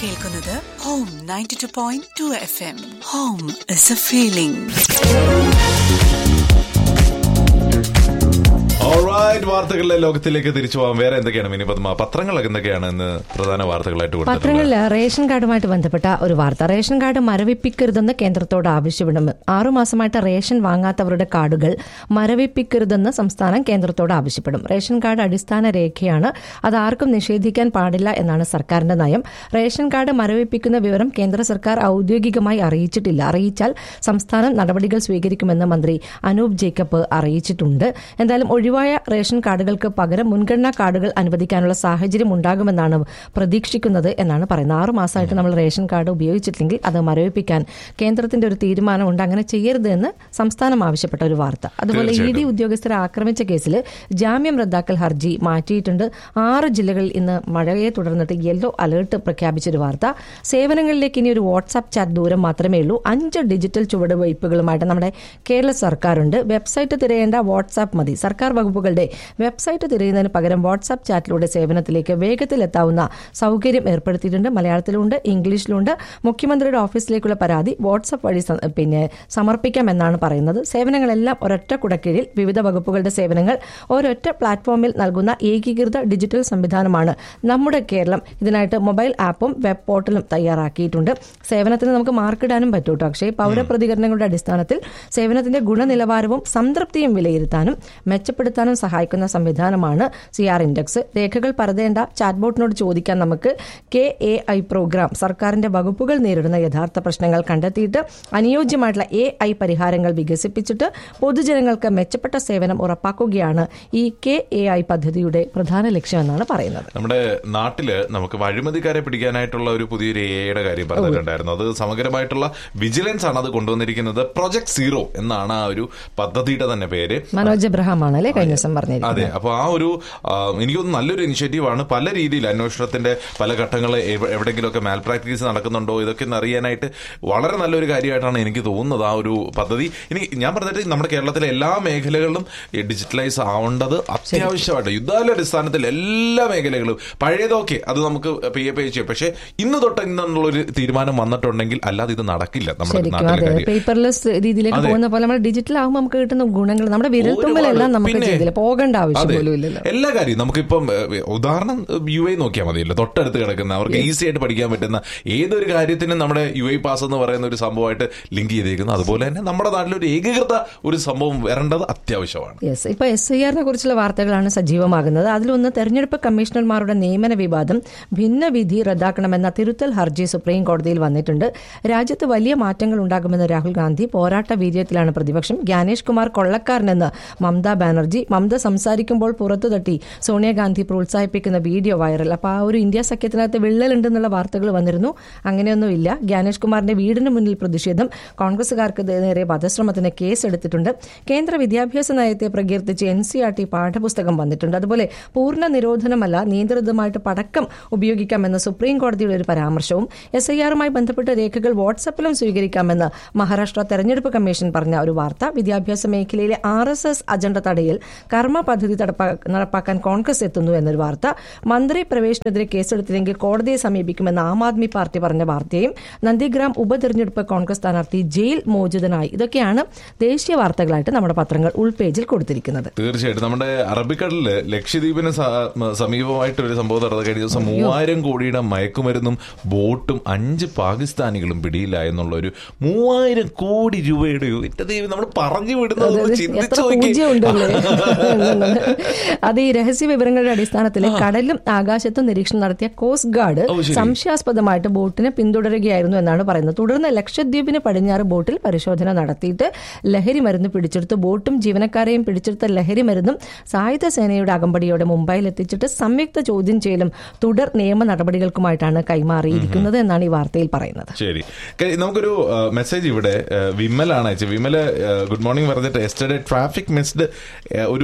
കേൾക്കുന്നത് home ninety two point two F M home is a feeling alright വാർത്തകളിലെ ലോകത്തിലേക്ക് തിരിച്ചു പോകാൻ വേറെ എന്തൊക്കെയാണ് മിനി പത്മ പത്രങ്ങളൊക്കെ എന്തൊക്കെയാണ് ഇന്ന് പ്രധാന വാർത്തകളായിട്ട് കൊടുത്തിട്ടുള്ളത് പത്രങ്ങളിൽ റേഷൻ കാർഡുമായിട്ട് ബന്ധപ്പെട്ട ഒരു വാർത്ത റേഷൻ കാർഡ് മരവിപ്പിക്കരുതെന്ന് കേന്ദ്രത്തോട് ആവശ്യപ്പെടും ആറുമാസമായിട്ട് റേഷൻ വാങ്ങാത്തവരുടെ കാർഡുകൾ മരവിപ്പിക്കരുതെന്ന് സംസ്ഥാനം കേന്ദ്രത്തോട് ആവശ്യപ്പെടും റേഷൻ കാർഡ് അടിസ്ഥാന രേഖയാണ് അത് ആർക്കും നിഷേധിക്കാൻ പാടില്ല എന്നാണ് സർക്കാരിന്റെ നയം റേഷൻ കാർഡ് മരവിപ്പിക്കുന്ന വിവരം കേന്ദ്ര സർക്കാർ ഔദ്യോഗികമായി അറിയിച്ചിട്ടില്ല അറിയിച്ചാൽ സംസ്ഥാനം നടപടികൾ സ്വീകരിക്കുമെന്ന് മന്ത്രി അനൂപ് ജേക്കബ് അറിയിച്ചിട്ടുണ്ട് എന്തായാലും ഒഴിവായ റേഷൻ കാർഡുകൾക്ക് പകരം മുൻഗണനാ കാർഡുകൾ അനുവദിക്കാനുള്ള സാഹചര്യം ഉണ്ടാകുമെന്നാണ് പ്രതീക്ഷിക്കുന്നത് എന്നാണ് പറയുന്നത് ആറു മാസമായിട്ട് നമ്മൾ റേഷൻ കാർഡ് ഉപയോഗിച്ചിട്ടില്ലെങ്കിൽ അത് മരവിപ്പിക്കാൻ കേന്ദ്രത്തിന്റെ ഒരു തീരുമാനമുണ്ട് അങ്ങനെ ചെയ്യരുത് എന്ന് സംസ്ഥാനം ആവശ്യപ്പെട്ട ഒരു വാർത്ത അതുപോലെ ഇ ഡി ഉദ്യോഗസ്ഥരെ ആക്രമിച്ച കേസിൽ ജാമ്യം റദ്ദാക്കൽ ഹർജി മാറ്റിയിട്ടുണ്ട് ആറ് ജില്ലകളിൽ ഇന്ന് മഴയെ തുടർന്നിട്ട് യെല്ലോ അലേർട്ട് പ്രഖ്യാപിച്ചൊരു വാർത്ത സേവനങ്ങളിലേക്ക് ഇനി ഒരു വാട്സാപ്പ് ചാറ്റ് ദൂരം മാത്രമേ ഉള്ളൂ അഞ്ച് ഡിജിറ്റൽ ചുവടുവയ്പ്പുകളുമായിട്ട് നമ്മുടെ കേരള സർക്കാരുണ്ട് വെബ്സൈറ്റ് തിരയേണ്ട വാട്സാപ്പ് മതി സർക്കാർ വകുപ്പുകളുടെ വെബ്സൈറ്റ് തിരയുന്നതിന് പകരം വാട്സാപ്പ് ചാറ്റിലൂടെ സേവനത്തിലേക്ക് വേഗത്തിൽ എത്താവുന്ന സൗകര്യം ഏർപ്പെടുത്തിയിട്ടുണ്ട് മലയാളത്തിലുണ്ട് ഇംഗ്ലീഷിലുണ്ട് മുഖ്യമന്ത്രിയുടെ ഓഫീസിലേക്കുള്ള പരാതി വാട്സാപ്പ് വഴി സ- പിന്നെ സമർപ്പിക്കാമെന്നാണ് പറയുന്നത് സേവനങ്ങളെല്ലാം ഒരൊറ്റ കുടക്കീഴിൽ വിവിധ വകുപ്പുകളുടെ സേവനങ്ങൾ ഒരൊറ്റ പ്ലാറ്റ്ഫോമിൽ നൽകുന്ന ഏകീകൃത ഡിജിറ്റൽ സംവിധാനമാണ് നമ്മുടെ കേരളം ഇതിനായിട്ട് മൊബൈൽ ആപ്പും വെബ് പോർട്ടലും തയ്യാറാക്കിയിട്ടുണ്ട് സേവനത്തിന് നമുക്ക് മാർക്കിടാനും പറ്റും കേട്ടോ പക്ഷേ പൗരപ്രതികരണങ്ങളുടെ അടിസ്ഥാനത്തിൽ സേവനത്തിന്റെ ഗുണനിലവാരവും സംതൃപ്തിയും വിലയിരുത്താനും മെച്ചപ്പെടുത്താനും സഹായിക്കുന്ന സംവിധാനമാണ് സി ആർ ഇൻഡെക്സ് രേഖകൾ പരതേണ്ട ചാറ്റ്ബോട്ടിനോട് ചോദിക്കാൻ നമുക്ക് കെ എ ഐ പ്രോഗ്രാം സർക്കാരിന്റെ വകുപ്പുകൾ നേരിടുന്ന യഥാർത്ഥ പ്രശ്നങ്ങൾ കണ്ടെത്തിയിട്ട് അനുയോജ്യമായിട്ടുള്ള എ ഐ പരിഹാരങ്ങൾ വികസിപ്പിച്ചിട്ട് പൊതുജനങ്ങൾക്ക് മെച്ചപ്പെട്ട സേവനം ഉറപ്പാക്കുകയാണ് ഈ കെ എ ഐ പദ്ധതിയുടെ പ്രധാന ലക്ഷ്യമെന്നാണ് പറയുന്നത് നമ്മുടെ നാട്ടില് നമുക്ക് വഴിമതിക്കാരെ പിടിക്കാനായിട്ടുള്ള ഒരു പുതിയൊരു എയുടെ കാര്യം പറഞ്ഞിട്ടുണ്ടായിരുന്നു അത് സമഗ്രമായിട്ടുള്ള വിജിലൻസ് ആണ് അത് കൊണ്ടുവന്നിരിക്കുന്നത് പ്രൊജക്ട് സീറോ എന്നാണ് ആ ഒരു പദ്ധതിയുടെ തന്നെ പേര് മനോജ് എബ്രഹാം ആണ് അല്ലെ കഴിഞ്ഞ ദിവസം അതെ പറഞ്ഞിരിക്കുന്നത് അപ്പൊ ആ ഒരു ആ, എനിക്ക് തോന്നുന്നു നല്ലൊരു ഇനിഷ്യേറ്റീവ് ആണ് പല രീതിയിൽ അന്വേഷണത്തിന്റെ പല ഘട്ടങ്ങൾ എവിടെയെങ്കിലുമൊക്കെ മാൽ പ്രാക്ടീസ് നടക്കുന്നുണ്ടോ ഇതൊക്കെ ഒന്ന് അറിയാനായിട്ട് വളരെ നല്ലൊരു കാര്യമായിട്ടാണ് എനിക്ക് തോന്നുന്നത് ആ ഒരു പദ്ധതി ഇനി ഞാൻ പറഞ്ഞിട്ട് നമ്മുടെ കേരളത്തിലെ എല്ലാ മേഖലകളിലും ഡിജിറ്റലൈസ് ആവേണ്ടത് അത്യാവശ്യമായിട്ട് യുദ്ധാല അടിസ്ഥാനത്തിൽ എല്ലാ മേഖലകളും പഴയതൊക്കെ അത് നമുക്ക് പെയ്യെ പെയ്യെ ചെയ്യാം പക്ഷേ ഇന്ന് തൊട്ട് ഇന്നുള്ളൊരു തീരുമാനം വന്നിട്ടുണ്ടെങ്കിൽ അല്ലാതെ ഇത് നടക്കില്ല നമ്മുടെ ശരിക്കും നാട്ടിലെ അതെ കാര്യം പേപ്പർലെസ് രീതിയിലേക്ക് അതെ. പോകുന്ന പോലെ നമ്മൾ ഡിജിറ്റൽ ആകുമ്പോൾ നമുക്ക് കിട്ടുന്ന ഗുണങ്ങൾ നമ്മുടെ വിരൽത്തുമ്പിലെല്ലാം ഒരുപാട്. നമുക്ക് പിന്നെ. ചെയ്തില്ല പോകേണ്ട ആവശ്യം അതെ. പോലും ഇല്ലല്ലോ എല്ലാ കാര്യം നമുക്കിപ്പം ഏഹ്, ഉദാഹരണം യു ഐ നോക്കിയാൽ മതിയല്ലോ തൊട്ടടുത്ത് കിടക്കുന്ന അവർക്ക് ഈസി ആയിട്ട് പഠിക്കാൻ പറ്റുന്ന ഏതൊരു കാര്യത്തിനും നമ്മുടെ യു ഐ പാസ് എന്ന് പറയുന്ന ഒരു സംഭവമായിട്ട് ലിങ്ക് ചെയ്തേക്കുന്നു അതുപോലെ തന്നെ നമ്മുടെ നാട്ടിലൊരു ഏകീകൃത ഒരു സംഭവം വരേണ്ടത് അത്യാവശ്യമാണ് യെസ് ഇപ്പൊ എസ് ഐ ആറിനെ കുറിച്ചുള്ള വാർത്തകളാണ് സജീവമാകുന്നത് അതിലൊന്ന് തെരഞ്ഞെടുപ്പ് കമ്മീഷണർമാരുടെ നിയമന വിവാദം ഭിന്നവിധി റദ്ദാക്കണമെന്ന തിരുത്തൽ ഹർജി സുപ്രീം കോടതിയിൽ വന്നിട്ടുണ്ട് രാജ്യത്ത് വലിയ മാറ്റങ്ങൾ ഉണ്ടാകുമെന്ന് രാഹുൽ ഗാന്ധി പോരാട്ട വീര്യത്തിലാണ് പ്രതിപക്ഷം ജ്ഞാനേഷ് കുമാർ കൊള്ളക്കാരനെന്ന് മമതാ ബാനർജി മമത സംസാരിക്കുമ്പോൾ പുറത്തു തട്ടി സോണിയാഗാന്ധി പ്രോത്സാഹിപ്പിക്കുന്ന വീഡിയോ വൈറൽ അപ്പൊ ആ ഒരു ഇന്ത്യ സഖ്യത്തിനകത്ത് വിള്ളലുണ്ടെന്നുള്ള വാർത്തകൾ വന്നിരുന്നു അങ്ങനെയൊന്നുമില്ല ജ്ഞാനേഷ് കുമാറിന്റെ വീടിന് മുന്നിൽ പ്രതിഷേധം കോൺഗ്രസുകാർക്ക് നേരെ വധശ്രമത്തിന് കേസെടുത്തിട്ടുണ്ട് കേന്ദ്ര വിദ്യാഭ്യാസ നയത്തെ പ്രകീർത്തിച്ച് എൻ സി ആർ ടി പാഠപുസ്തകം വന്നിട്ടുണ്ട് അതുപോലെ പൂർണ്ണ നിരോധനമല്ല നിയന്ത്രിതമായിട്ട് പടക്കം ഉപയോഗിക്കാമെന്ന സുപ്രീം കോടതിയുടെ ഒരു പരാമർശവും എസ് ഐ ആറുമായി ബന്ധപ്പെട്ട രേഖകൾ വാട്സപ്പിലും സ്വീകരിക്കാമെന്ന് മഹാരാഷ്ട്ര തെരഞ്ഞെടുപ്പ് കമ്മീഷൻ പറഞ്ഞ ഒരു വാർത്ത വിദ്യാഭ്യാസ മേഖലയിലെ ആർ എസ് എസ് അജണ്ട തടയൽ കർമ്മ പദ്ധതി തടപ്പാ- നടപ്പാക്കാൻ കോൺഗ്രസ് എത്തുന്നു എന്നൊരു വാർത്ത മന്ത്രി പ്രവേശനെതിരെ കേസെടുത്തില്ലെങ്കിൽ കോടതിയെ സമീപിക്കുമെന്ന് ആം ആദ്മി പാർട്ടി പറഞ്ഞ വാർത്തയും നന്ദിഗ്രാം ഉപതെരഞ്ഞെടുപ്പ് കോൺഗ്രസ് സ്ഥാനാർത്ഥി ജയിൽ മോചിതനായി ഇതൊക്കെയാണ് ദേശീയ വാർത്തകളായിട്ട് നമ്മുടെ പത്രങ്ങൾ ഉൾപേജിൽ കൊടുത്തിരിക്കുന്നത് തീർച്ചയായിട്ടും നമ്മുടെ അറബിക്കടലില് ലക്ഷദ്വീപിന് സ- സമീപമായിട്ട് ഒരു സംഭവം നടന്ന കഴിഞ്ഞ ദിവസം മൂവായിരം കോടിയുടെ മയക്കുമരുന്നും ബോട്ടും അഞ്ച് പാകിസ്ഥാനികളും പിടിയിലായെന്നുള്ള ഒരു മൂവായിരം കോടി രൂപയുടെ എന്റെ ദൈവം നമ്മൾ പറഞ്ഞു വിടുന്നത് ഒന്ന് അതായത് ചിന്തിച്ചു എത്ര നോക്കിയേ. പൂജ്യം ഉണ്ടല്ലേ അത് ഈ രഹസ്യ വിവരങ്ങളുടെ അടിസ്ഥാനത്തിൽ കടലും ആകാശത്തും നിരീക്ഷണം നടത്തിയ കോസ്റ്റ് ഗാർഡ് ഓ, ശരി. സംശയാസ്പദമായിട്ട് ബോട്ടിനെ പിന്തുടരുകയായിരുന്നു എന്നാണ് പറയുന്നത് തുടർന്ന് ലക്ഷദ്വീപിന് പടിഞ്ഞാറ് ബോട്ടിൽ പരിശോധന നടത്തിയിട്ട് ലഹരി മരുന്ന് പിടിച്ചെടുത്തു ബോട്ടും ജീവനക്കാരെയും പിടിച്ചെടുത്ത ലഹരി മരുന്നും സായുധ സേനയുടെ അകമ്പടിയോടെ മുംബൈയിൽ എത്തിച്ചിട്ട് സംയുക്ത ചോദ്യം ചെയ്യലും തുടർ നിയമ നടപടികൾക്കുമായിട്ടാണ് കൈമാറിയിരിക്കുന്നത് എന്നാണ് ഈ വാർത്തയിൽ പറയുന്നത് ശരി ക- നമുക്കൊരു ആ, മെസ്സേജ് ഇവിടെ ആ, വിമലാണ് അയച്ചത് വിമല് ആ, ഗുഡ് മോർണിംഗ് പറഞ്ഞിട്ട് എസ്റ്റർഡേ ട്രാഫിക് മിസ്ഡ് ഒരു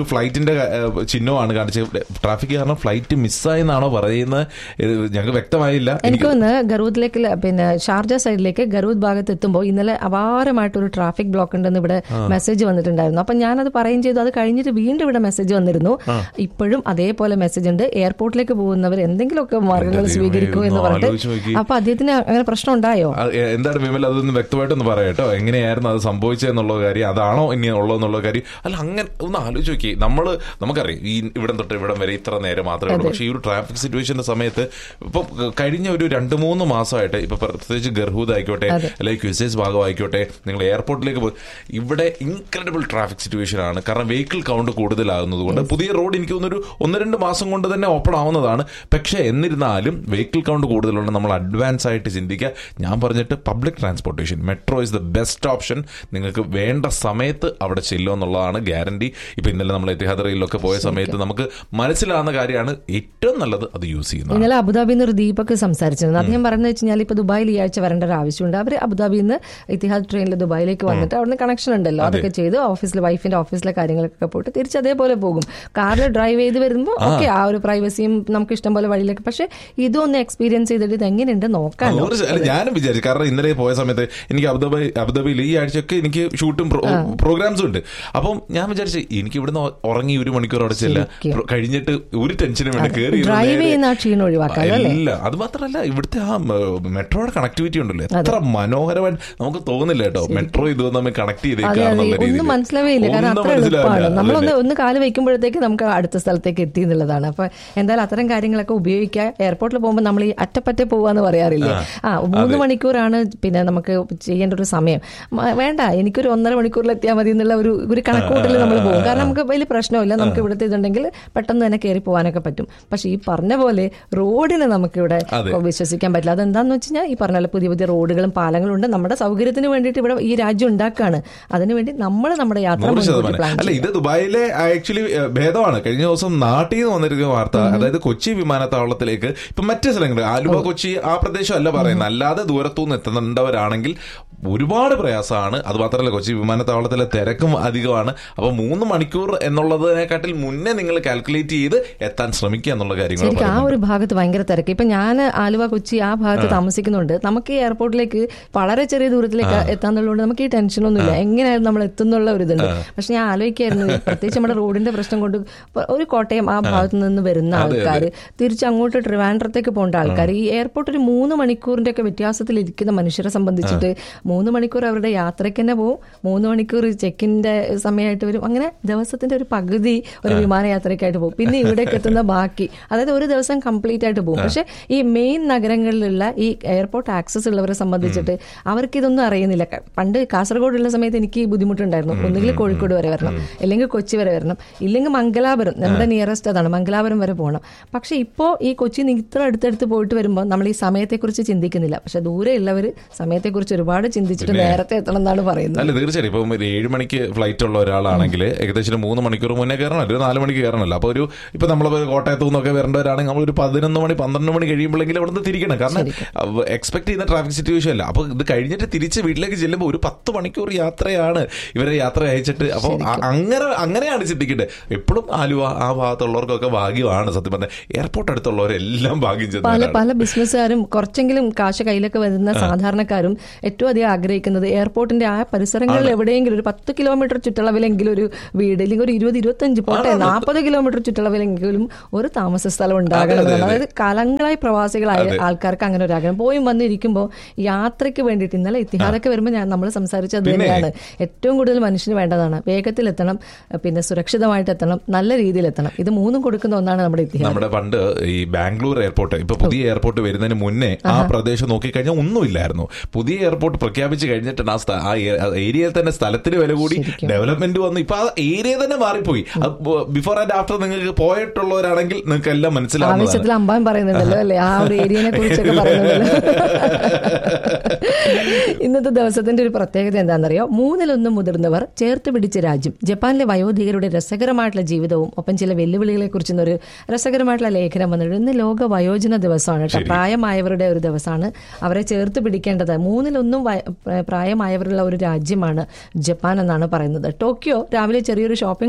ഫ്ലൈറ്റിന്റെ ഏഹ്, ചിഹ്നമാണ് കാണിച്ചത് ട്രാഫിക് കാരണം ഫ്ലൈറ്റ് മിസ്സായെന്നാണോ പറയുന്നത് ഇത് ഞങ്ങൾക്ക് വ്യക്തമായില്ല എനിക്ക് തോന്നുന്നു ഗറൂദിലേക്ക് ല- പിന്നെ ഷാർജ സൈഡിലേക്ക് ഗറൂദ് ഭാഗത്ത് എത്തുമ്പോൾ ഇന്നലെ അപാരമായിട്ടൊരു ട്രാഫിക് ബ്ലോക്ക് ഉണ്ടെന്ന് ഇവിടെ മെസ്സേജ് വന്നിട്ടുണ്ടായിരുന്നു അപ്പൊ ഞാനത് പറയുകയും ചെയ്തു അത് കഴിഞ്ഞിട്ട് വീണ്ടും ഇവിടെ മെസ്സേജ് വന്നിരുന്നു ഇപ്പോഴും അതേപോലെ മെസ്സേജ് ഉണ്ട് എയർപോർട്ടിലേക്ക് പോകുന്നവർ എന്തെങ്കിലുമൊക്കെ മാർഗങ്ങൾ ദൈവമേ, സ്വീകരിക്കും എന്ന് ഇതൊന്ന് ആലോചിച്ച് പറഞ്ഞിട്ട് നോക്കി. അപ്പൊ അദ്ദേഹത്തിന് അങ്ങനെ പ്രശ്നം ഉണ്ടായോ അത് എ- എന്താണ് വിമൽ അതൊന്ന് വ്യക്തമായിട്ടൊന്ന് പറയാം കേട്ടോ എങ്ങനെയായിരുന്നു അത് സംഭവിച്ചതെന്നുള്ള കാര്യം അതാണോ ഇനി ഉള്ളതെന്നുള്ള കാര്യം അല്ല അങ്ങനെ ഒന്ന് ആലോചിച്ച് നോക്കി നമ്മള് നമുക്കറിയാം ഈ ഇവിടം തൊട്ട് ഇവിടം വരെ ഇത്ര നേരം മാത്രമേ ഉള്ളൂ പക്ഷേ ഈ ഒരു ട്രാഫിക് സിറ്റുവേഷന്റെ സമയത്ത് ഇപ്പൊ കഴിഞ്ഞ ഒരു രണ്ട് മൂന്ന് മാസമായിട്ട് ഇപ്പൊ പ്രത്യേകിച്ച് ഗർഹൂദ് ആയിക്കോട്ടെ അല്ലെങ്കിൽ ക്വിസേസ് ഭാഗം ആയിക്കോട്ടെ നിങ്ങൾ എയർപോർട്ടിലേക്ക് പോയി ഇവിടെ ഇൻക്രെഡിബിൾ ട്രാഫിക് സിറ്റുവേഷൻ ആണ് കാരണം വെഹിക്കിൾ കൗണ്ട് കൂടുതലാകുന്നത് കൊണ്ട് പുതിയ റോഡ് എനിക്ക് തോന്നുന്നൊരു ഒന്ന് രണ്ട് മാസം കൊണ്ട് തന്നെ ഓപ്പൺ ആവുന്നതാണ് പക്ഷേ എന്നിരുന്നാലും വെഹിക്കിൾ കൗണ്ട് കൂടുതലുണ്ട് നമ്മൾ അഡ്വാൻസ് ആയിട്ട് ചിന്തിക്കുക ഞാൻ പറഞ്ഞിട്ട് public transportation metro is the best option നിങ്ങൾക്ക് വേണ്ട സമയത്ത് അവിടെ ചെല്ലും എന്നുള്ളതാണ് ഗ്യാരണ്ടി ഇപ്പൊ ഇന്നലെ നമ്മൾ എത്തിഹാദ് റെയിലൊക്കെ പോയ സമയത്ത് നമുക്ക് മനസ്സിലാവുന്ന കാര്യമാണ് ഏറ്റവും നല്ലത് അത് യൂസ് ചെയ്യുന്നത് ഇന്നലെ അബുദാബിയിൽ നിന്ന് ഒരു ദീപക് സംസാരിച്ചിരുന്നു അദ്ദേഹം പറയുന്നത് വെച്ച് കഴിഞ്ഞാൽ ഇപ്പൊ ദുബായിൽ ഈ ആഴ്ച വരേണ്ട ഒരു ആവശ്യമുണ്ട് അവർ അബുദാബിയിൽ നിന്ന് ഇത്തിഹാദ് ട്രെയിനിൽ ദുബായിലേക്ക് വന്നിട്ട് അവിടുന്ന് കണക്ഷൻ ഉണ്ടല്ലോ അതൊക്കെ ചെയ്ത് ഓഫീസിൽ വൈഫിന്റെ ഓഫീസിലെ കാര്യങ്ങളൊക്കെ പോയിട്ട് തിരിച്ച് അതേപോലെ പോകും കാറിൽ ഡ്രൈവ് ചെയ്ത് വരുമ്പോൾ ഓക്കെ ആ ഒരു പ്രൈവസിയും നമുക്ക് ഇഷ്ടം പോലെ വഴിയിലേക്ക് പക്ഷെ ഇതൊന്ന് എക്സ്പീരിയൻസ് ചെയ്തിട്ട് ഇത് എങ്ങനെയുണ്ട് നോക്കാനോ നൂറ് ശ- അല്ല, ഞാനും വിചാരിച്ചു കാരണം ഇന്നലെ പോയ സമയത്ത് എനിക്ക് അബുദാബി അബുദാബിയിൽ ഈ ആഴ്ചയൊക്കെ എനിക്ക് ഷൂട്ടും പ്രോഗ്രാംസും ഉണ്ട് അപ്പം ഞാൻ വിചാരിച്ചു എനിക്ക് ഇവിടുന്ന് ഉറങ്ങി ഒരു മണിക്കൂർ അവിടെ ചെല്ല ശരിക്കും. കഴിഞ്ഞിട്ട് ഒരു ടെൻഷനും വേണ്ട കയറി ഇരുന്ന് ഡ്രൈവ് നേരെ- ചെയ്യുന്ന ആ ക്ഷീണം ഒഴിവാക്കാം അല്ലേ ഇല്ല അത് മാത്രമല്ല ഇവിടുത്തെ ആ മെട്രോയുടെ കണക്ടിവിറ്റി ഉണ്ടല്ലോ എത്ര മനോഹരമായിട്ട് നമുക്ക് തോന്നില്ല കേട്ടോ മെട്രോ ഇത് തമ്മിൽ കണക്ട് അതെ അതെ ചെയ്തേക്കാന്നുള്ള ഒന്നും രീതിയിൽ മനസ്സിലാവേ ഇല്ല കാരണം ഒന്നും അത്ര എളുപ്പമാണ് മനസ്സിലാവില്ല. നമ്മളൊന്ന് ഒന്ന് കാല് വെക്കുമ്പോഴത്തേക്ക് നമുക്ക് അടുത്ത സ്ഥലത്തേക്ക് എത്തി എന്നുള്ളതാണ് അപ്പൊ എന്തായാലും അത്തരം കാര്യങ്ങളൊക്കെ ഉപയോഗിക്കുക എയർപോർട്ടിൽ പോകുമ്പോൾ നമ്മൾ ഈ അറ്റപ്പറ്റ പോവാന്ന് പറയാറില്ലേ ആ മൂന്ന് മണിക്കൂറാണ് പിന്നെ നമുക്ക് ചെയ്യേണ്ട ഒരു സമയം മ- വേണ്ട എനിക്കൊരു ഒന്നര മണിക്കൂറിൽ എത്തിയാൽ മതി എന്നുള്ള ഒരു ഒരു കണക്കൂട്ടൽ നമ്മൾ പോകും കാരണം നമുക്ക് വലിയ പ്രശ്നമില്ല നമുക്ക് ഇവിടുത്തെ ഇതുണ്ടെങ്കിൽ പെട്ടെന്ന് തന്നെ കയറി പോകാനൊക്കെ പറ്റും പക്ഷെ ഈ പറഞ്ഞ പോലെ റോഡിനെ നമുക്ക് ഇവിടെ അതെ. വിശ്വസിക്കാൻ പറ്റില്ല അതെന്താന്ന് വെച്ച് കഴിഞ്ഞാൽ ഈ പറഞ്ഞ പോലെ പുതിയ പുതിയ റോഡുകളും പാലങ്ങളും ഉണ്ട് നമ്മുടെ സൗകര്യത്തിന് വേണ്ടിയിട്ട് ഇവിടെ ഈ രാജ്യം ഉണ്ടാക്കുകയാണ് അതിനുവേണ്ടി നമ്മൾ നമ്മുടെ യാത്ര നൂറ് മുൻകൂട്ടി ശതമാനം പ്ലാൻ അല്ല ഇത് ദുബായിലെ ആക്ച്വലി ഭേദമാണ് കഴിഞ്ഞ ദിവസം നാട്ടിൽ നിന്ന് വന്നിരിക്കുന്ന വാർത്ത അതായത് കൊച്ചി വിമാനത്താവളത്തിലേക്ക് ഇപ്പൊ മറ്റു സ്ഥലങ്ങൾ ആലുവ കൊച്ചി ആ പ്രദേശം അല്ല പറയുന്നത് അല്ലാതെ ദൂരത്തുനിന്ന് എത്തുന്നുണ്ടവരാണെങ്കിൽ ഒരുപാട് പ്രയാസമാണ് അത് മാത്രമല്ല കൊച്ചി വിമാനത്താവളത്തിലെ തിരക്കും അധികമാണ് അപ്പൊ മൂന്ന് മണിക്കൂർ എന്നുള്ളതിനെക്കാട്ടിൽ മുന്നേ നിങ്ങൾ കാൽക്കുലേറ്റ് ചെയ്ത് എത്താൻ ശ്രമിക്കുക എന്നുള്ള കാര്യങ്ങൾ ശരിക്കും ആ ഒരു ഭാഗത്ത് ഭയങ്കര തിരക്ക് ഇപ്പൊ ഞാൻ ആലുവ കൊച്ചി ആ ഭാഗത്ത് താമസിക്കുന്നുണ്ട് നമുക്ക് ഈ എയർപോർട്ടിലേക്ക് വളരെ ചെറിയ ദൂരത്തിലേക്ക് എത്താന്നുള്ളതുകൊണ്ട് നമുക്ക് ഈ ടെൻഷനൊന്നുമില്ല എങ്ങനെയായാലും നമ്മൾ എത്തുന്നുള്ള ഒരു ഇതുണ്ട് പക്ഷെ ഞാൻ ആലോചിക്കായിരുന്നു പ്രത്യേകിച്ച് നമ്മുടെ റോഡിന്റെ പ്രശ്നം കൊണ്ട് ഇപ്പൊ ഒരു കോട്ടയം ആ ഭാഗത്ത് നിന്ന് വരുന്ന ആൾക്കാർ തിരിച്ച് അങ്ങോട്ട് ട്രിവാൻഡ്രത്തേക്ക് പോകേണ്ട ആൾക്കാർ ഈ എയർപോർട്ട് ഒരു മൂന്ന് മണിക്കൂറിന്റെ ഒക്കെ വ്യത്യാസത്തിൽ ഇരിക്കുന്ന മനുഷ്യരെ സംബന്ധിച്ചിട്ട് മൂന്ന് മണിക്കൂർ അവരുടെ യാത്രയ്ക്ക് തന്നെ പോകും മൂന്ന് മണിക്കൂർ ചെക്കിന്റെ സമയമായിട്ട് വരും അങ്ങനെ ദിവസത്തിന്റെ ഒരു പകുതി ഒരു വിമാനയാത്രയ്ക്കായിട്ട് പോകും പിന്നെ ഇവിടേക്ക് എത്തുന്ന ബാക്കി അതായത് ഒരു ദിവസം കംപ്ലീറ്റ് ആയിട്ട് പോകും പക്ഷെ ഈ മെയിൻ നഗരങ്ങളിലുള്ള ഈ എയർപോർട്ട് ആക്സസ് ഉള്ളവരെ സംബന്ധിച്ചിട്ട് അവർക്ക് ഇതൊന്നും അറിയുന്നില്ല ക- പണ്ട് കാസർഗോഡുള്ള സമയത്ത് എനിക്ക് ഈ ബുദ്ധിമുട്ടുണ്ടായിരുന്നു ഒന്നുകിൽ കോഴിക്കോട് വരെ വരണം അല്ലെങ്കിൽ കൊച്ചി വരെ വരണം ഇല്ലെങ്കിൽ മംഗലാപുരം നമ്മുടെ നിയറസ്റ്റ് അതാണ് മംഗലാപുരം വരെ പോകണം പക്ഷെ ഇപ്പോൾ ഈ കൊച്ചി ഇത്ര അടുത്തടുത്ത് പോയിട്ട് വരുമ്പോൾ നമ്മൾ ഈ സമയത്തെക്കുറിച്ച് ചിന്തിക്കുന്നില്ല പക്ഷെ ദൂരെ ഉള്ളവർ സമയത്തെക്കുറിച്ച് ഒരുപാട് ചിന്തിച്ചിട്ട് നേരത്തെ എത്തണം എന്നാണ് പറയുന്നത് അല്ല തീർച്ചയായും ഇപ്പം ഒരു ഏഴ് മണിക്ക് ഫ്ലൈറ്റ് ഉള്ള ഒരാളാണെങ്കിൽ ഏകദേശം ഒരു മൂന്ന് മണിക്കൂർ മുന്നേ കയറണമല്ലോ ഒരു നാല് മണിക്ക് കയറണമല്ലോ അപ്പോൾ ഒരു ഇപ്പൊ നമ്മൾ കോട്ടയത്തു നിന്നൊക്കെ വരേണ്ടവരാണെങ്കിൽ നമ്മൾ ഒരു പതിനൊന്ന് മണി പന്ത്രണ്ട് മണി കഴിയുമ്പോഴെങ്കിലും അവിടെ നിന്ന് തിരിക്കണം കാരണം എക്സ്പെക്ട് ചെയ്യുന്ന ട്രാഫിക് സിറ്റുവേഷൻ അല്ല അപ്പോൾ ഇത് കഴിഞ്ഞിട്ട് തിരിച്ച് വീട്ടിലേക്ക് ചെല്ലുമ്പോൾ ഒരു പത്ത് മണിക്കൂർ യാത്രയാണ് ഇവരെ യാത്ര അയച്ചിട്ട് അപ്പോൾ അങ്ങനെ അങ്ങനെയാണ് ചിന്തിക്കേണ്ടത് എപ്പോഴും ആലുവ ആ ഭാഗത്തുള്ളവർക്കൊക്കെ ഭാഗ്യമാണ് സത്യം പറഞ്ഞാൽ എയർപോർട്ട് അടുത്തുള്ളവരെല്ലാം ഭാഗ്യം പല ചെന്നവരാണ് പല ബിസിനസ്സുകാരും കുറച്ചെങ്കിലും കാശ് കയ്യിലൊക്കെ വരുന്ന സാധാരണക്കാരും ഏറ്റവും അധികം ആഗ്രഹിക്കുന്നത് എയർപോർട്ടിന്റെ ആ പരിസരങ്ങളിൽ എവിടെയെങ്കിലും ഒരു പത്ത് കിലോമീറ്റർ ചുറ്റളവിലെങ്കിലും ഒരു വീട് അല്ലെങ്കിൽ ഒരു ഇരുപത് ഇരുപത്തഞ്ച് പോട്ടെ നാൽപ്പത് കിലോമീറ്റർ ചുറ്റളവിലെങ്കിലും ഒരു താമസ സ്ഥലം ഉണ്ടാകണം അതെ, എന്നാണ്. അതെ. അതായത് കാലങ്ങളായി പ്രവാസികളായ ആൾക്കാർക്ക് അങ്ങനെ ഒരു ആഗ്രഹം പോയി വന്നിരിക്കുമ്പോൾ യാത്രയ്ക്ക് വേണ്ടിയിട്ട് ഇന്നലെ ഇത്തിഹാദൊക്കെ വരുമ്പോൾ ഞാൻ നമ്മൾ സംസാരിച്ചത് പിന്നെ? തന്നെയാണ് ഏറ്റവും കൂടുതൽ മനുഷ്യന് വേണ്ടതാണ് വേഗത്തിൽ എത്തണം പിന്നെ സുരക്ഷിതമായിട്ട് എത്തണം നല്ല രീതിയിൽ എത്തണം ഇത് മൂന്നും കൊടുക്കുന്ന ഒന്നാണ് നമ്മുടെ ഇത്തിഹാദ് നമ്മുടെ പണ്ട് ഈ ബാംഗ്ലൂർ എയർപോർട്ട് ഇപ്പൊ പുതിയ എയർപോർട്ട് വരുന്നതിന് മുന്നേ ആ പ്രദേശം നോക്കിക്കഴിഞ്ഞാൽ ഒന്നുമില്ലായിരുന്നു പുതിയ എയർപോർട്ട് പ്രഖ്യാപിച്ചു കഴിഞ്ഞിട്ടാണ് ആ സ്ഥ- ആ ഏ- ആ ഏരിയയിൽ തന്നെ സ്ഥലത്തിന് വില കൂടി ഡെവലപ്മെന്റ് വന്നു ഇപ്പൊ ആ ഏരിയ തന്നെ മാറിപ്പോയി ബിഫോർ ആൻഡ് ആഫ്റ്റർ നിങ്ങൾക്ക് പോയിട്ടുള്ളവരാണെങ്കിൽ നിങ്ങൾക്ക് എല്ലാം മനസ്സിലാവുന്നതാണ് ആവേശത്തിൽ അമ്പാൻ പറയുന്നുണ്ടല്ലോ അല്ലേ ആ ഒരു ഏരിയനെ കുറിച്ചൊക്കെ പറയുന്നുണ്ടല്ലോ ഇന്നത്തെ ദിവസത്തിന്റെ ഒരു പ്രത്യേകത എന്താണെന്നറിയോ മൂന്നിലൊന്ന് മുതിർന്നവർ ചേർത്ത് പിടിച്ച രാജ്യം ജപ്പാനിലെ വയോധികരുടെ രസകരമായിട്ടുള്ള ജീവിതവും ഒപ്പം ചില വെല്ലുവിളികളെ കുറിച്ചുള്ള ഒരു രസകരമായിട്ടുള്ള ലേഖനം വന്നിട്ടുണ്ട് ഇന്ന് ലോക വയോജന ദിവസമാണ് കേട്ടോ പ്രായമായവരുടെ ഒരു ദിവസമാണ് അവരെ ചേർത്ത് പിടിക്കേണ്ടത് മൂന്നിലൊന്നും വയ- പ്രായമായവരുള്ള ഒരു രാജ്യമാണ് ജപ്പാൻ എന്നാണ് പറയുന്നത് ടോക്കിയോ രാവിലെ ചെറിയൊരു ഷോപ്പിംഗ്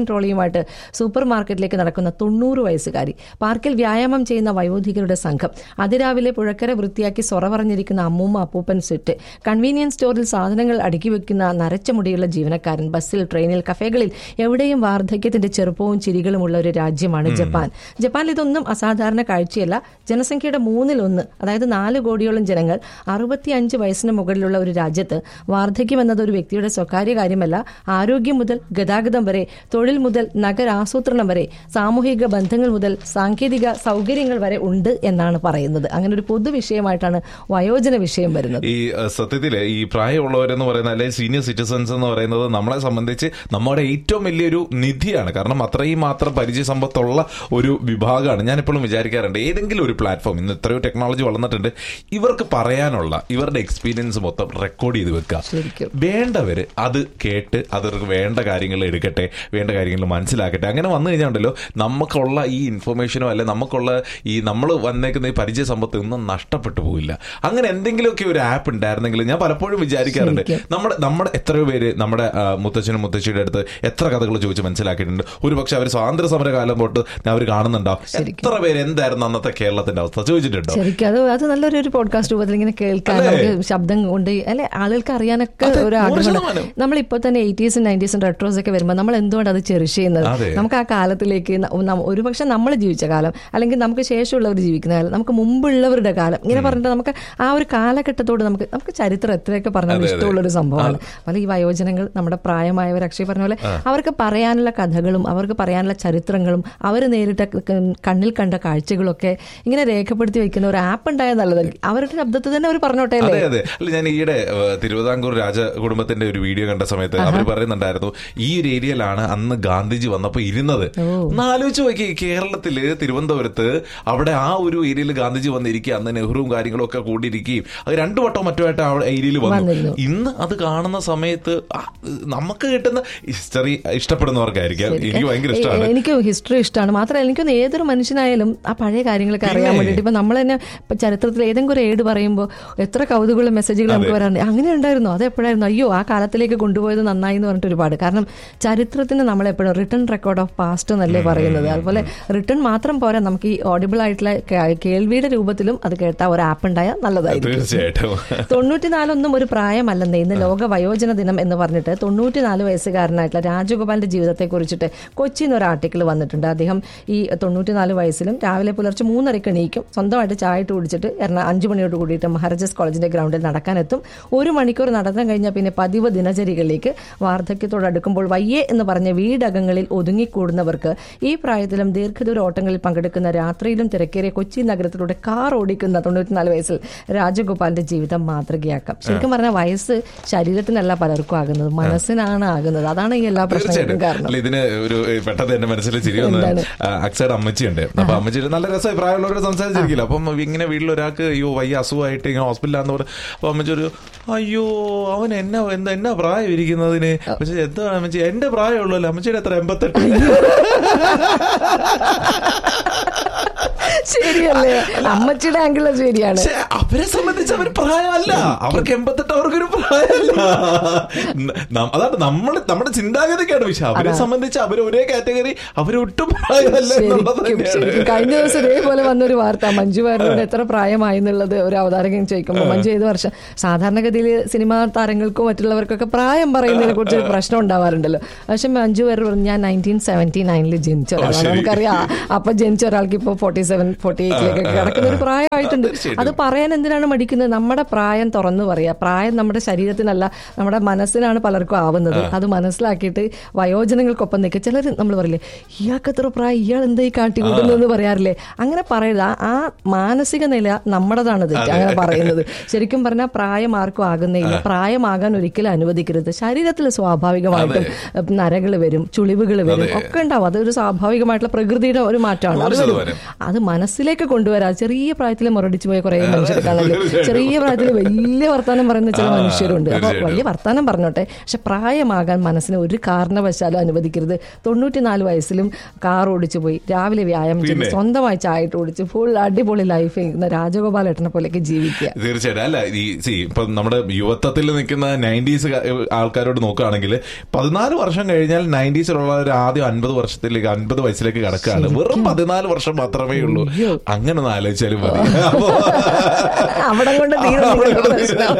ട്രോളിയുമായിട്ട് സൂപ്പർ മാർക്കറ്റിലേക്ക് നടക്കുന്ന തൊണ്ണൂറ് വയസ്സുകാരി പാർക്കിൽ വ്യായാമം ചെയ്യുന്ന വയോധികരുടെ സംഘം അതിരാവിലെ പുഴക്കര വൃത്തിയാക്കി സൊറ പറഞ്ഞിരിക്കുന്ന അമ്മൂമ്മ അപ്പൂപ്പൻ സെറ്റ് കൺവീനിയൻസ് സ്റ്റോറിൽ സാധനങ്ങൾ അടുക്കി വെക്കുന്ന നരച്ച മുടിയുള്ള ജീവനക്കാരൻ ബസ്സിൽ ട്രെയിനിൽ കഫേകളിൽ എവിടെയും വാർദ്ധക്യത്തിന്റെ ചെറുപ്പവും ചിരികളുമുള്ള ഒരു രാജ്യമാണ് ജപ്പാൻ ജപ്പാനിൽ ഇതൊന്നും അസാധാരണ കാഴ്ചയല്ല ജനസംഖ്യയുടെ മൂന്നിലൊന്ന് അതായത് നാല് കോടിയോളം ജനങ്ങൾ അറുപത്തിയഞ്ച് വയസ്സിന് മുകളിലുള്ള ഒരു രാജ്യത്ത് വാർദ്ധക്യം എന്നത് ഒരു വ്യക്തിയുടെ സ്വകാര്യ കാര്യമല്ല ആരോഗ്യം മുതൽ ഗതാഗതം വരെ തൊഴിൽ മുതൽ നഗരാസൂത്രണം വരെ സാമൂഹിക ബന്ധങ്ങൾ മുതൽ സാങ്കേതിക സൗകര്യങ്ങൾ വരെ ഉണ്ട് എന്നാണ് പറയുന്നത് അങ്ങനെ ഒരു പൊതുവിഷയമായിട്ടാണ് വയോജന വിഷയം വരുന്നത് ഈ അഹ്, സത്യത്തില് ഈ പ്രായമുള്ളവരെന്ന് പറയുന്ന അല്ലെങ്കിൽ സീനിയർ സിറ്റിസൺസ് എന്ന് പറയുന്നത് നമ്മളെ സംബന്ധിച്ച് നമ്മുടെ ഏറ്റവും വലിയൊരു നിധിയാണ് കാരണം അത്രയും മാത്രം പരിചയ സമ്പത്തുള്ള ഒരു വിഭാഗമാണ് ഞാൻ എപ്പോഴും വിചാരിക്കാറുണ്ട് ഏതെങ്കിലും ഒരു പ്ലാറ്റ്ഫോം ഇന്ന് എത്രയോ ടെക്നോളജി വളർന്നിട്ടുണ്ട് ഇവർക്ക് പറയാനുള്ള ഇവരുടെ എക്സ്പീരിയൻസ് മൊത്തം റെക്കോർഡ് ചെയ്ത് വെക്കുക ശരിക്കും. വേണ്ടവര് അത് കേട്ട് അവർക്ക് വേണ്ട കാര്യങ്ങൾ എടുക്കട്ടെ വേണ്ട കാര്യങ്ങൾ മനസ്സിലാക്കട്ടെ അങ്ങനെ വന്നു കഴിഞ്ഞാൽ ഉണ്ടല്ലോ നമുക്കുള്ള ഈ ഇൻഫർമേഷനോ അല്ലെ നമുക്കുള്ള ഈ നമ്മൾ വന്നേക്കുന്ന ഈ പരിചയ സമ്പത്ത് ഒന്നും നഷ്ടപ്പെട്ടു പോയില്ല അങ്ങനെ എന്തെങ്കിലുമൊക്കെ ഒരു ആപ്പ് ഉണ്ടായിരുന്നെങ്കിൽ ഞാൻ പലപ്പോഴും വിചാരിക്കാറുണ്ട് ശരിക്കും. നമ്മുടെ നമ്മുടെ എത്രയോ പേര് നമ്മുടെ ആ, മുത്തച്ഛനും മുത്തശ്ശിയുടെ അടുത്ത് എത്ര കഥകൾ ചോദിച്ച് മനസ്സിലാക്കിയിട്ടുണ്ട് ഒരു പക്ഷെ അവർ സ്വാതന്ത്ര്യ സമര കാലം തൊട്ട് അവർ കാണുന്നുണ്ടാവും ശരിക്കും. എത്ര പേര് എന്തായിരുന്നു അന്നത്തെ കേരളത്തിന്റെ അവസ്ഥ ചോദിച്ചിട്ടുണ്ടോ ശരിക്കും അത് അത് നല്ലൊരു ഒരു പോഡ്കാസ്റ്റ് രൂപത്തിൽ ഇങ്ങനെ കേൾക്കാൻ അല്ലേ? നമുക്ക് ശബ്ദം കൊണ്ട് അല്ലെ ആളുകൾക്ക് അറിയാനൊക്കെ അതെ, ഒരു നൂറ് ആഗ്രഹം ശതമാനം. നമ്മൾ ഇപ്പൊ തന്നെ എയ്റ്റീസും നയൻറ്റീസും റെട്രോസ് ഒക്കെ വരുമ്പോൾ നമ്മൾ എന്തുകൊണ്ട് അത് ചെറിഷ് ചെയ്യുന്നത് അതെ. നമുക്ക് ആ കാലത്തിലേക്ക് ന- ന- ഒരുപക്ഷെ നമ്മൾ ജീവിച്ച കാലം അല്ലെങ്കിൽ നമുക്ക് ശേഷമുള്ളവർ ജീവിക്കുന്ന കാലം നമുക്ക് മുമ്പുള്ളവരുടെ കാലം ഇങ്ങനെ പറഞ്ഞിട്ട് നമുക്ക് ആ ഒരു കാലഘട്ടത്തോട് നമുക്ക് നമുക്ക് ചരിത്രം എത്രയൊക്കെ പറഞ്ഞാലും അതെ, അതെ. ഇഷ്ടമുള്ള ഒരു സംഭവമാണ് പല ഈ വയോജനങ്ങൾ നമ്മുടെ പ്രായമായവർ അക്ഷയ് പറഞ്ഞ പോലെ അവർക്ക് പറയാനുള്ള കഥകളും അവർക്ക് പറയാനുള്ള ചരിത്രങ്ങളും അവർ നേരിട്ട ക- ക- കണ്ണിൽ കണ്ട കാഴ്ചകളൊക്കെ ഇങ്ങനെ രേഖപ്പെടുത്തി വെക്കുന്ന ഒരു ആപ്പ് ഉണ്ടായാൽ നല്ലതായിരിക്കും അവരുടെ ശബ്ദത്തിൽ തന്നെ അവർ പറഞ്ഞോട്ടെ അതെ അല്ലേ അതെ അല്ല ഞാൻ ഈയിടെ ഏഹ്, തിരുവിതാംകൂർ രാജ കുടുംബത്തിന്റെ ഒരു വീഡിയോ കണ്ട സമയത്ത് അവർ പറയുന്നുണ്ടായിരുന്നു ഈ ഒരു ഏരിയയിലാണ് അന്ന് ഗാന്ധിജി വന്നപ്പോ ഇരുന്നത് ഒന്ന് ആലോചിച്ച് നോക്കി കേരളത്തില് തിരുവനന്തപുരത്ത് അവിടെ ആ ഒരു ഏരിയയിൽ ഗാന്ധിജി വന്നിരിക്കുക അന്ന് നെഹ്റുവും കാര്യങ്ങളും ഒക്കെ കൂടിയിരിക്കുകയും അത് രണ്ടു വട്ടം മറ്റോ ആയിട്ട് ആ ഏരിയയിൽ വന്നു വന്നിരുന്നു. ഇന്ന് അത് കാണുന്ന സമയത്ത് ആ, നമുക്ക് കിട്ടുന്ന ഹിസ്റ്ററി ഇഷ്ടപ്പെടുന്നവർക്കായിരിക്കും എനിക്ക് ഭയങ്കര ഇഷ്ടമാണ് എ- എനിക്ക് ഹിസ്റ്ററി ഇഷ്ടമാണ് മാത്രമല്ല എനിക്കൊന്ന് ഏതൊരു മനുഷ്യനായാലും ആ പഴയ കാര്യങ്ങളൊക്കെ അറിയാൻ പിന്നെ. വേണ്ടിയിട്ട് ഇപ്പൊ നമ്മൾ തന്നെ ഇപ്പൊ ചരിത്രത്തിൽ ഏതെങ്കിലും ഒരു ഏട് പറയുമ്പോൾ എത്ര കൗതുകമുള്ള മെസ്സേജുകൾ നമുക്ക് വരാറുണ്ട് അങ്ങനെ ഉണ്ടായിരുന്നു അത് എപ്പോഴായിരുന്നു അയ്യോ ആ കാലത്തിലേക്ക് കൊണ്ടുപോയത് നന്നായി എന്ന് പറഞ്ഞിട്ട് ഒരുപാട് കാരണം ചരിത്രത്തിന് നമ്മൾ എപ്പോഴും റിട്ടേൺ റെക്കോർഡ് ഓഫ് പാസ്റ്റ് എന്നല്ലേ പറയുന്നത് അതുപോലെ റിട്ടേൺ മാത്രം പോരാ നമുക്ക് ഈ ഓഡിബിൾ ആയിട്ടുള്ള കേ- കേൾവിയുടെ രൂപത്തിലും അത് കേട്ട ഒരു ആപ്പ് ഉണ്ടായാൽ നല്ലതായിരിക്കും തീർച്ചയായിട്ടും തൊണ്ണൂറ്റിനാലൊന്നും ഒരു പ്രായമല്ലെന്ന് ഇന്ന് ലോക വയോജന ദിനം എന്ന് പറഞ്ഞിട്ട് തൊണ്ണൂറ്റിനാല് വയസ്സുകാരനായിട്ടുള്ള രാജഗോപാലിന്റെ ജീവിതത്തെ കുറിച്ചിട്ട് കൊച്ചിയിൽ ഒരു ആർട്ടിക്കിൾ വന്നിട്ടുണ്ട് അദ്ദേഹം ഈ തൊണ്ണൂറ്റിനാല് വയസ്സിലും രാവിലെ പുലർച്ചെ മൂന്നരക്ക് എണീക്കും സ്വന്തമായിട്ട് ചായ ഇട്ട് കുടിച്ചിട്ട് എറണാ അഞ്ചു മണിയോട് കൂടിയിട്ട് മഹാരാജാസ് കോളേജിന്റെ ഗ്രൗണ്ടിൽ നടക്കാനെത്തും ഒരു മണിക്കൂർ നടന്നു കഴിഞ്ഞാൽ പിന്നെ പതിവ് ദിനചര്യകളിലേക്ക് വാർദ്ധക്യത്തോട് അടുക്കുമ്പോൾ വയ്യേ എന്ന് പറഞ്ഞ വീടകങ്ങളിൽ ഒതുങ്ങിക്കൂടുന്നവർക്ക് ഈ പ്രായത്തിലും ദീർഘദൂര ഓട്ടങ്ങളിൽ പങ്കെടുക്കുന്ന രാത്രിയിലും തിരക്കേറിയ കൊച്ചി നഗരത്തിലൂടെ കാർ ഓടിക്കുന്ന തൊണ്ണൂറ്റിനാല് വയസ്സിൽ രാജഗോപാലിന്റെ ജീവിതം മാതൃകയാക്കാം ശരിക്കും പറഞ്ഞാൽ വയസ്സ് ശരീരത്തിനല്ല പലർക്കും ആകുന്നത് മനസ്സിനാണ് ആകുന്നത് അതാണ് ഈ എല്ലാ പ്രശ്നങ്ങൾക്കും തീർച്ചയായിട്ടും കാരണം അല്ല ഇതിന് ഒരു ഏഹ്, പെട്ടെന്ന് എന്റെ മനസ്സിൽ ചിരി വന്ന് എന്താണ്? അക്സയുടെ അമ്മച്ചിയുണ്ട് അപ്പൊ അമ്മച്ചിയുടെ നല്ല രസമായി പ്രായമുള്ളവരോട് സംസാരിച്ചിരിക്കില്ല അപ്പം ഇങ്ങനെ വീട്ടിൽ ഒരാൾക്ക് അയ്യോ വയ്യ അസുഖമായിട്ട് ഇങ്ങനെ ഹോസ്പിറ്റലാന്ന് പറഞ്ഞു അപ്പൊ അമ്മച്ചി ഒരു അയ്യോ അവൻ എന്നാ എന്താ എന്നാ പ്രായം ഇരിക്കുന്നതിന് പക്ഷെ എന്താണ് അമ്മച്ചി എന്റെ പ്രായമുള്ളല്ലോ അമ്മച്ചിയുടെ എത്ര എൺപത്തെട്ട് ശരിയല്ലേ അമ്മച്ചിയുടെ ആംഗിള് ശരിയാണ് പക്ഷെ അവരെ സംബന്ധിച്ച് അവർ പ്രായമല്ല അവർക്ക് എൺപത്തെട്ട് അവർക്കൊരു പ്രായമല്ല ന- അതാണ് നമ്മൾ നമ്മുടെ ചിന്താഗതിക്കാണ് വിഷയം അവരെ സംബന്ധിച്ച് അവർ ഒരേ കാറ്റഗറി അവരൊട്ടും പ്രായമല്ല എന്നുള്ളത് ശരിക്കും തന്നെയാണ് ശരിക്കും കഴിഞ്ഞ ദിവസം ഇതേപോലെ വന്നൊരു വാർത്ത മഞ്ജു വാര്യരോട് എത്ര പ്രായമായി എന്നുള്ളത് ഒരു അവതാരകൻ ചോദിക്കുമ്പോൾ മഞ്ജു ഏത് വർഷം സാധാരണഗതിയിൽ സിനിമാ താരങ്ങൾക്കും മറ്റുള്ളവർക്കൊക്കെ പ്രായം പറയുന്നതിനെ കുറിച്ച് ഒരു പ്രശ്നം ഉണ്ടാവാറുണ്ടല്ലോ പക്ഷെ മഞ്ജു വാര്യർ പറഞ്ഞു ഞാൻ നയൻറ്റീൻ സെവന്റി നയനിൽ ജനിച്ച ഒരാളാണ് ശരി. നമുക്കറിയാം അപ്പൊ ജനിച്ച ഒരാൾക്ക് ഇപ്പോൾ ഫോർട്ടി സെവൻ ഫോർട്ടി എയ്റ്റിലേക്കൊക്കെ കിടക്കുന്ന ഒരു പ്രായമായിട്ടുണ്ട് തീർച്ചയായിട്ടും. അത് പറയാൻ എന്തിനാണ് മടിക്കുന്നത് നമ്മുടെ പ്രായം തുറന്നു പറയാ പ്രായം നമ്മുടെ ശരീരത്തിനല്ല നമ്മുടെ മനസ്സിനാണ് പലർക്കും ആവുന്നത് അത് മനസ്സിലാക്കിയിട്ട് വയോജനങ്ങൾക്കൊപ്പം നിൽക്കുക ചിലർ നമ്മൾ പറയില്ലേ ഇയാൾക്ക് എത്ര പ്രായം ഇയാൾ എന്താ ഈ കാട്ടി കൂട്ടുന്നതെന്ന് പറയാറില്ലേ അങ്ങനെ പറയരുത് ആ- ആ മാനസിക നില നമ്മുടേതാണ് തെറ്റ് അങ്ങനെ പറയുന്നത് ശരിക്കും പറഞ്ഞാൽ പ്രായം ആർക്കും ആകുന്നില്ല പ്രായമാകാൻ ഒരിക്കലും അനുവദിക്കരുത് ശരീരത്തിൽ സ്വാഭാവികമായിട്ടും നരകൾ വരും ചുളിവുകൾ വരും ഒക്കെ ഉണ്ടാവും അതൊരു സ്വാഭാവികമായിട്ടുള്ള പ്രകൃതിയുടെ ഒരു മാറ്റമാണ് അത് നൂറ് വരും ശതമാനം. അത് മനസ്സിലേക്ക് കൊണ്ടുവരാം ചെറിയ പ്രായത്തിൽ മുരടിച്ചു പോയ കുറെ മനുഷ്യരെ കാണല്ലോ ചെറിയ പ്രായത്തിൽ വലിയ വർത്താനം പറയുന്ന ചില ആ, മനുഷ്യരുണ്ട് അപ്പൊ തീർച്ചയായിട്ടും. വലിയ വർത്താനം പറഞ്ഞോട്ടെ പക്ഷെ പ്രായമാകാൻ മനസ്സിന് ഒരു കാരണവശാലും അനുവദിക്കരുത് തൊണ്ണൂറ്റിനാല് വയസ്സിലും കാർ ഓടിച്ചു പോയി രാവിലെ വ്യായാമം ചെയ്ത് പിന്നെ? സ്വന്തമായി ചായ ഇട്ട് ഓടിച്ച് ഫുൾ അടിപൊളി ലൈഫ് ചെയ്യുന്ന രാജഗോപാലേട്ടനെ പോലെയൊക്കെ ജീവിക്കുക തീർച്ചയായിട്ടും അല്ല ഈ സി ഇപ്പൊ നമ്മുടെ യുവത്വത്തിൽ നിൽക്കുന്ന നയൻറ്റീസ് ആൾക്കാരോട് നോക്കുകയാണെങ്കിൽ പതിനാല് വർഷം കഴിഞ്ഞാൽ നയൻറ്റീസ് നയൻറ്റീസിലുള്ള ആദ്യം അൻപത് വർഷത്തിലേക്ക് അൻപത് വയസ്സിലേക്ക് കിടക്കുകയാണ് വെറും പതിനാല് വർഷം മാത്രമേ ഉള്ളൂ അങ്ങനെ ഒന്ന് ആലോചിച്ചാലും മതി അപ്പോ അവിടെ കൊണ്ട് തീരും നിങ്ങളുടെ പ്രശ്നം.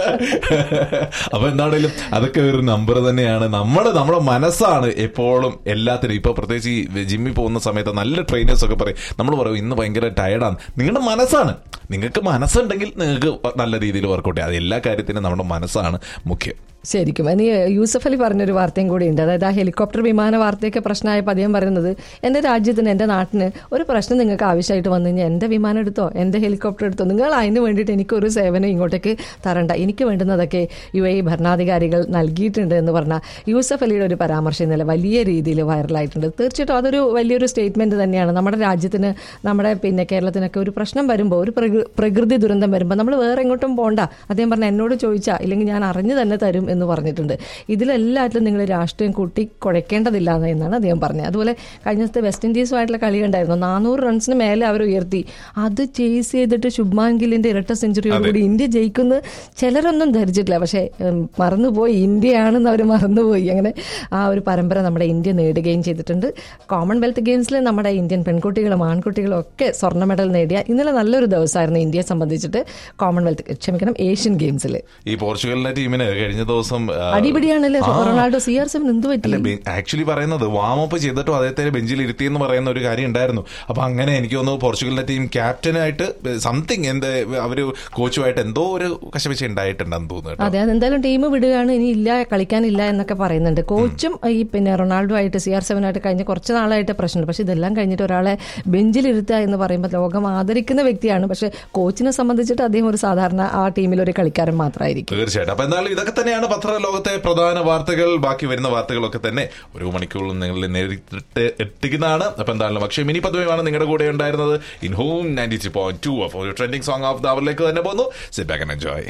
അപ്പൊ എന്താണേലും അതൊക്കെ ഒരു നമ്പർ തന്നെയാണ് നമ്മുടെ നമ്മുടെ മനസ്സാണ് എപ്പോഴും എല്ലാത്തിനും ഇപ്പൊ പ്രത്യേകിച്ച് ഈ ജിമ്മിൽ പോകുന്ന സമയത്ത് നല്ല ട്രെയിനേഴ്സ് ഒക്കെ പറയും നമ്മൾ പറയും ഇന്ന് ഭയങ്കര ടയർഡാണ് നിങ്ങളുടെ മനസ്സാണ് നിങ്ങൾക്ക് മനസ്സുണ്ടെങ്കിൽ നിങ്ങൾക്ക് നല്ല രീതിയിൽ വർക്കൗട്ട് ചെയ്യാം അത് എല്ലാ കാര്യത്തിനും നമ്മുടെ മനസ്സാണ് മുഖ്യം ശരിക്കും ഇനി യൂസഫ് അലി പറഞ്ഞൊരു വാർത്തയും കൂടി ഉണ്ട് അതായത് ആ ഹെലികോപ്റ്റർ വിമാന വാർത്തയൊക്കെ പ്രശ്നമായപ്പോൾ അദ്ദേഹം പറയുന്നത് എൻ്റെ രാജ്യത്തിന് എൻ്റെ നാട്ടിന് ഒരു പ്രശ്നം നിങ്ങൾക്ക് ആവശ്യമായിട്ട് വന്നു കഴിഞ്ഞാൽ എൻ്റെ വിമാനം എടുത്തോ എൻ്റെ ഹെലികോപ്റ്റർ എടുത്തോ നിങ്ങൾ അതിന് വേണ്ടിയിട്ട് എനിക്കൊരു സേവനം ഇങ്ങോട്ടേക്ക് തരണ്ട എനിക്ക് വേണ്ടുന്നതൊക്കെ യു എ ഭരണാധികാരികൾ നൽകിയിട്ടുണ്ട് എന്ന് പറഞ്ഞാൽ യൂസഫ് അലിയുടെ ഒരു പരാമർശം ഇന്നലെ വലിയ രീതിയിൽ വൈറലായിട്ടുണ്ട് തീർച്ചയായിട്ടും അതൊരു വലിയൊരു സ്റ്റേറ്റ്മെന്റ് തന്നെയാണ് നമ്മുടെ രാജ്യത്തിന് നമ്മുടെ പിന്നെ കേരളത്തിനൊക്കെ ഒരു പ്രശ്നം വരുമ്പോൾ ഒരു പ്രകൃ- പ്രകൃതി ദുരന്തം വരുമ്പോൾ നമ്മൾ വേറെ എങ്ങോട്ടും പോണ്ട അദ്ദേഹം പറഞ്ഞ എന്നോട് ചോദിച്ചാൽ ഇല്ലെങ്കിൽ ഞാൻ അറിഞ്ഞു തന്നെ തരും എന്ന് പറഞ്ഞിട്ടുണ്ട് ഇതിലെല്ലാറ്റിലും നിങ്ങൾ രാഷ്ട്രീയം കൂട്ടി കുഴക്കേണ്ടതില്ല എന്നാണ് അദ്ദേഹം പറഞ്ഞത് അതുപോലെ കഴിഞ്ഞ ദിവസത്തെ വെസ്റ്റ് ഇൻഡീസുമായിട്ടുള്ള കളി ഉണ്ടായിരുന്നു നാനൂറ് റൺസിന് മേലെ അവർ ഉയർത്തി അത് ചേസ് ചെയ്തിട്ട് ശുഭ്മാൻ ഗില്ലിന്റെ ഇരട്ട സെഞ്ചുറിയോടുകൂടി ഇന്ത്യ ജയിക്കുന്ന ചിലരൊന്നും ധരിച്ചിട്ടില്ല പക്ഷേ ഉം, മറന്നുപോയി ഇന്ത്യയാണെന്ന് അവർ മറന്നുപോയി അങ്ങനെ ആ ഒരു പരമ്പര നമ്മുടെ ഇന്ത്യ നേടുകയും ചെയ്തിട്ടുണ്ട് കോമൺവെൽത്ത് ഗെയിംസിൽ നമ്മുടെ ഇന്ത്യൻ പെൺകുട്ടികളും ആൺകുട്ടികളും ഒക്കെ സ്വർണ്ണ മെഡൽ നേടിയ ഇന്നലെ നല്ലൊരു ദിവസമായിരുന്നു ഇന്ത്യയെ സംബന്ധിച്ചിട്ട് കോമൺവെൽത്ത് ക്ഷമിക്കണം ഏഷ്യൻ ഗെയിംസിൽ ഈ പോർച്ചുഗലിന്റെ ടീമിന് കഴിഞ്ഞ ദിവസം ആ, അടിപിടിയാണല്ലേ ആ. റൊണാൾഡോ സി ആർ സെവൻ എന്ത് പറ്റി അല്ല ആക്ച്വലി പറയുന്നത് വാമപ്പ് ചെയ്തിട്ടും അദ്ദേഹത്തെ ബെഞ്ചിൽ ഇരുത്തി എന്ന് പറയുന്ന ഒരു കാര്യം ഉണ്ടായിരുന്നു അപ്പൊ അങ്ങനെ എനിക്ക് തോന്നുന്നു പോർച്ചുഗലിന്റെ ടീം ക്യാപ്റ്റനായിട്ട് സംതിങ് എന്ത് അവര് കോച്ചുമായിട്ട് എന്തോ ഒരു കശപിശ ഉണ്ടായിട്ടുണ്ടെന്ന് തോന്നുന്നു കേട്ടോ. അതെ അത് എന്തായാലും ടീം വിടുകയാണ് ഇനി ഇല്ല കളിക്കാനില്ല എന്നൊക്കെ പറയുന്നുണ്ട് കോച്ചും ഈ പിന്നെ റൊണാൾഡോ ആയിട്ട് സി ആർ സെവൻ ആയിട്ട് കഴിഞ്ഞ കുറച്ച് നാളായിട്ട് പ്രശ്നമുണ്ട് പക്ഷെ ഇതെല്ലാം കഴിഞ്ഞിട്ട് ഒരാളെ ബെഞ്ചിലിരുത്തുക എന്ന് പറയുമ്പോൾ ലോകം ആദരിക്കുന്ന വ്യക്തിയാണ് പക്ഷെ കോച്ചിനെ സംബന്ധിച്ചിട്ട് അദ്ദേഹം ഒരു സാധാരണ ആ ടീമിൽ ഒരു കളിക്കാരൻ മാത്രമായിരിക്കും തീർച്ചയായിട്ടും അപ്പൊ എന്തായാലും ഇതൊക്കെ തന്നെയാണ് പത്ര ലോകത്തെ പ്രധാന വാർത്തകൾ ബാക്കി വരുന്ന വാർത്തകളൊക്കെ തന്നെ ഒരു മണിക്കൂറിൽ നിങ്ങളിൽ നേരിട്ട് എത്തിക്കുന്നതാണ് അപ്പൊ എന്തായാലും പക്ഷേ മിനി പദവിയാണ് നിങ്ങളുടെ കൂടെ ഉണ്ടായിരുന്നത് in home ninety three point two അപ്പോൾ ഒരു ട്രെൻഡിങ് സോങ് ഓഫ് ദ അവറിലേക്ക് തന്നെ പോകുന്നു sit back and enjoy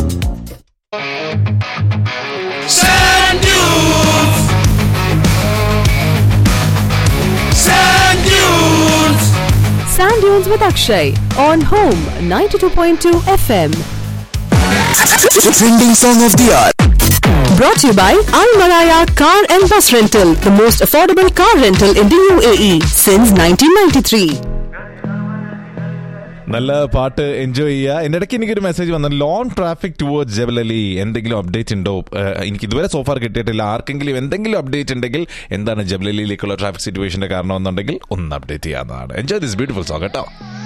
Sand dunes. Sand dunes. Sand Dunes with Akshay on Home 92.2 FM. Trending song of the hour. Brought to you by Al Maraya Car and Bus Rental, the most affordable car rental in the UAE since 1993. നല്ല പാട്ട് enjoy ചെയ്യുക എൻ്റെ ഇടയ്ക്ക് എനിക്കൊരു message വന്നു long traffic towards Jebel Ali എന്തെങ്കിലും update ഉണ്ടോ ഏഹ്, എനിക്ക് ഇതുവരെ സോഫാർ കിട്ടിയിട്ടില്ല ആർക്കെങ്കിലും എന്തെങ്കിലും അപ്ഡേറ്റ് ഉണ്ടെങ്കിൽ എന്താണ് ജബലലിയിലേക്കുള്ള ട്രാഫിക് സിറ്റുവേഷന്റെ കാരണം എന്നുണ്ടെങ്കിൽ ഒന്ന് അപ്ഡേറ്റ് ചെയ്യാവുന്നതാണ് എൻജോയ് ദിസ് ബ്യൂട്ടിഫുൾ സോങ് കേട്ടോ